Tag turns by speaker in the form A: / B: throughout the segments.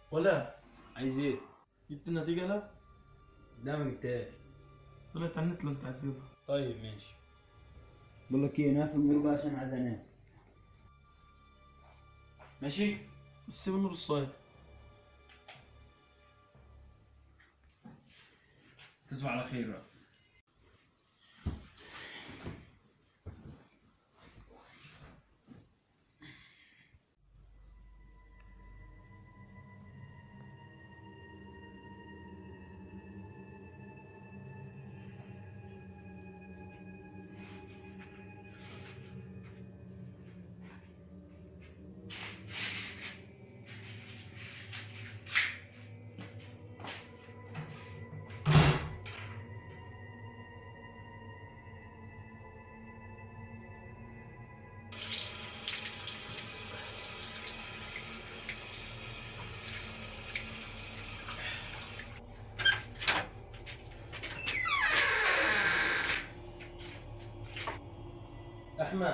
A: ولا
B: عايز ايه؟
A: جبت النتيجة لا
B: ده ما جبتهاش
A: طلعت على النت اللي انت عايز تجيبها
B: طيب ماشي بقول لك ايه نقفل الجروب بقى عشان عايز انام ماشي
A: بس سيب النور الصاير
B: تصبح على خير بقى
A: احمد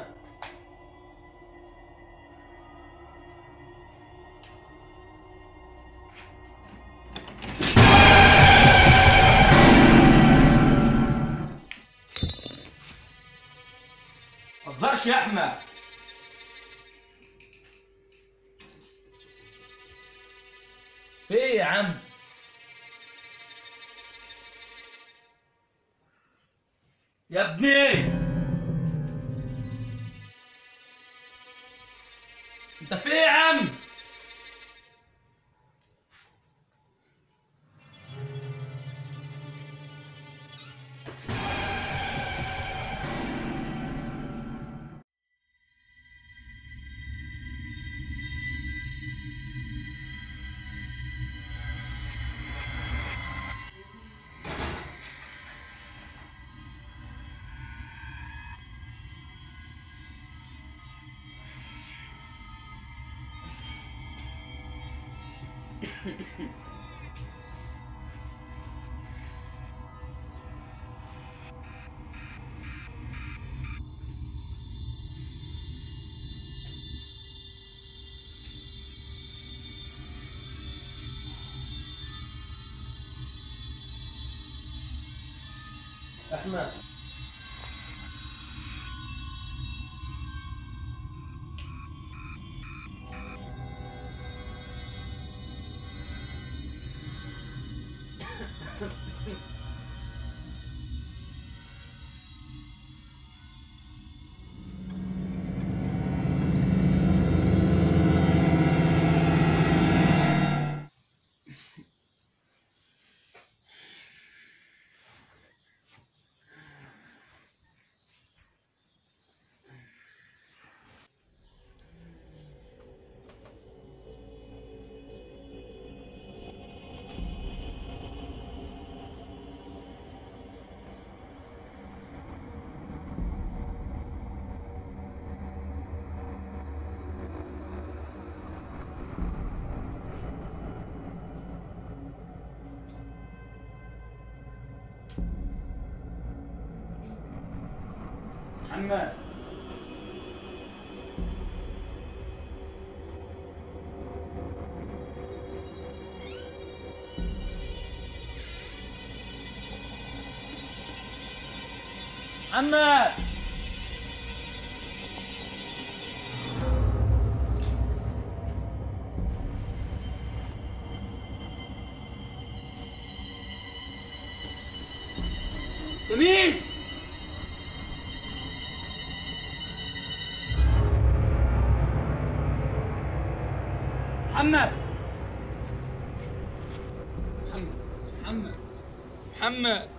B: متهزرش يا احمد في ايه يا عم يا ابني انت في ايه يا عم
A: احمد
B: محمد محمد جميل محمد محمد محمد محمد